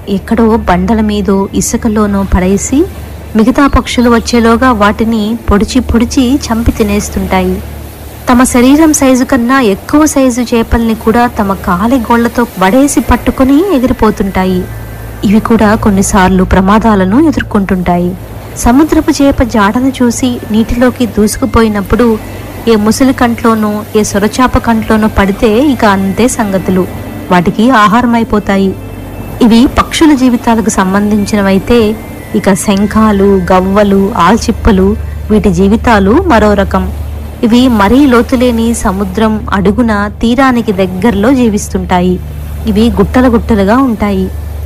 ఎక్కడో బండల మీదో ఇసుకలోనో పడేసి మిగతా పక్షులు వచ్చేలోగా వాటిని పొడిచి పొడిచి చంపి తినేస్తుంటాయి తమ శరీరం సైజు కన్నా ఎక్కువ సైజు చేపల్ని కూడా తమ కాలి గోళ్లతో వడేసి పట్టుకుని ఎగిరిపోతుంటాయి ఇవి కూడా కొన్నిసార్లు ప్రమాదాలను ఎదుర్కొంటుంటాయి సముద్రపు చేప జాడను చూసి నీటిలోకి దూసుకుపోయినప్పుడు ఏ ముసలి కంట్లోనో ఏ సొరచాప కంట్లోనో పడితే ఇక అంతే సంగతులు వాటికి ఆహారం అయిపోతాయి ఇవి పక్షుల జీవితాలకు సంబంధించినవైతే ఇక శంఖాలు గవ్వలు ఆల్చిప్పలు వీటి జీవితాలు మరో రకం ఇవి మరీ లోతులేని సముద్రం అడుగున తీరానికి దగ్గరలో జీవిస్తుంటాయి ఇవి గుట్టల గుట్టలుగా ఉంటాయి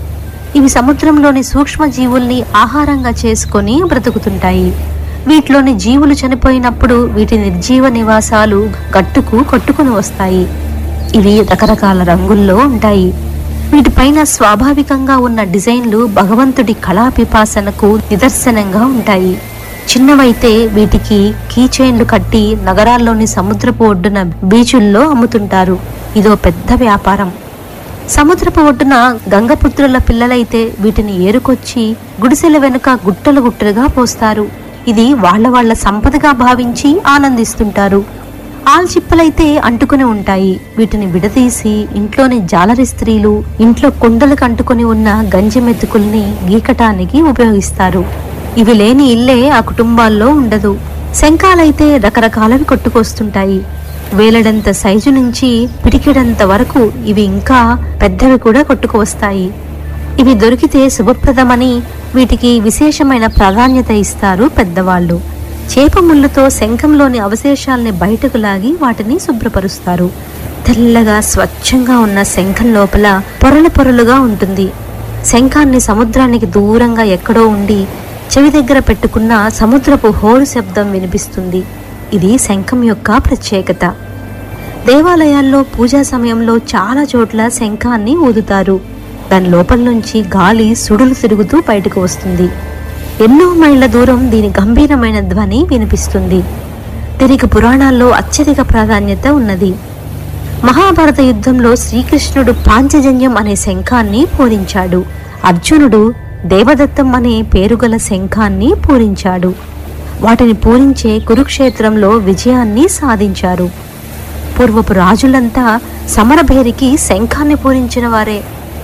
ఇవి సముద్రంలోని సూక్ష్మ జీవుల్ని ఆహారంగా చేసుకొని బ్రతుకుతుంటాయి వీటిలోని జీవులు చనిపోయినప్పుడు వీటి నిర్జీవ నివాసాలు గట్టుకు కొట్టుకుని వస్తాయి ఇవి రకరకాల రంగుల్లో ఉంటాయి వీటిపైన స్వాభావికంగా ఉన్న డిజైన్లు భగవంతుడి కళా పిపాసనకు నిదర్శనంగా ఉంటాయి చిన్నవైతే వీటికి కీ చైన్లు కట్టి నగరాల్లోని సముద్రపు ఒడ్డున బీచుల్లో అమ్ముతుంటారు ఇదో పెద్ద వ్యాపారం సముద్రపు ఒడ్డున గంగపుత్రుల పిల్లలైతే వీటిని ఏరుకొచ్చి గుడిసెల వెనుక గుట్టలు గుట్టలుగా పోస్తారు ఇది వాళ్ళ వాళ్ళ సంపదగా భావించి ఆనందిస్తుంటారు ఆల్చిప్పలైతే అంటుకుని ఉంటాయి వీటిని విడదీసి ఇంట్లోని జాలరి స్త్రీలు ఇంట్లో కుండలకు అంటుకుని ఉన్న గంజి మెతుకుల్ని గీకటానికి ఉపయోగిస్తారు ఇవి లేని ఇల్లే ఆ కుటుంబాల్లో ఉండదు శంఖాలైతే రకరకాలవి కొట్టుకొస్తుంటాయి వేలడంత సైజు నుంచి పిడికిడంత వరకు ఇవి ఇంకా పెద్దవి కూడా కొట్టుకువస్తాయి ఇవి దొరికితే శుభప్రదమని వీటికి విశేషమైన ప్రాధాన్యత ఇస్తారు పెద్దవాళ్ళు చేప ముళ్ళుతో శంఖంలోని అవశేషాల్ని బయటకు లాగి వాటిని శుభ్రపరుస్తారు తెల్లగా స్వచ్ఛంగా ఉన్న శంఖం లోపల పొరలు పొరలుగా ఉంటుంది శంఖాన్ని సముద్రానికి దూరంగా ఎక్కడో ఉండి చెవి దగ్గర పెట్టుకున్న సముద్రపు హోరు శబ్దం వినిపిస్తుంది ఇది శంఖం యొక్క ప్రత్యేకత దేవాలయాల్లో పూజా సమయంలో చాలా చోట్ల శంఖాన్ని ఊదుతారు దాని లోపల నుంచి గాలి సుడులు తిరుగుతూ బయటకు వస్తుంది ఎన్నో మైళ్ళ దూరం దీని గంభీరమైన ధ్వని వినిపిస్తుంది దీనికి పురాణాల్లో అత్యధిక ప్రాధాన్యత ఉన్నది మహాభారత యుద్ధంలో శ్రీకృష్ణుడు పాంచజన్యం అనే శంఖాన్ని పూరించాడు అర్జునుడు దేవదత్తం అనే పేరుగల శంఖాన్ని పూరించాడు వాటిని పూరించే కురుక్షేత్రంలో విజయాన్ని సాధించారు పూర్వపు రాజులంతా సమరభేరికి శంఖాన్ని పూరించిన వారే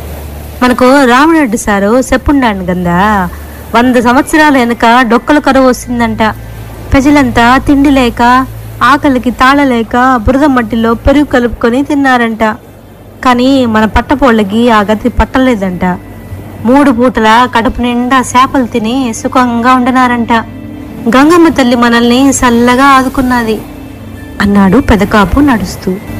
మనకు రామరెడ్డి సారు చెప్పుండాను కదా వంద సంవత్సరాల వెనుక డొక్కల కరువు వస్తుందంట ప్రజలంతా తిండి లేక ఆకలికి తాళలేక బురద మట్టిలో పెరుగు కలుపుకొని తిన్నారంట కానీ మన పట్టపోళ్ళకి ఆ గతి పట్టలేదంట మూడు పూటల కడుపు నిండా చేపలు తిని సుఖంగా ఉండనారంట గంగమ్మ తల్లి మనల్ని చల్లగా ఆదుకున్నది అన్నాడు పెదకాపు నడుస్తూ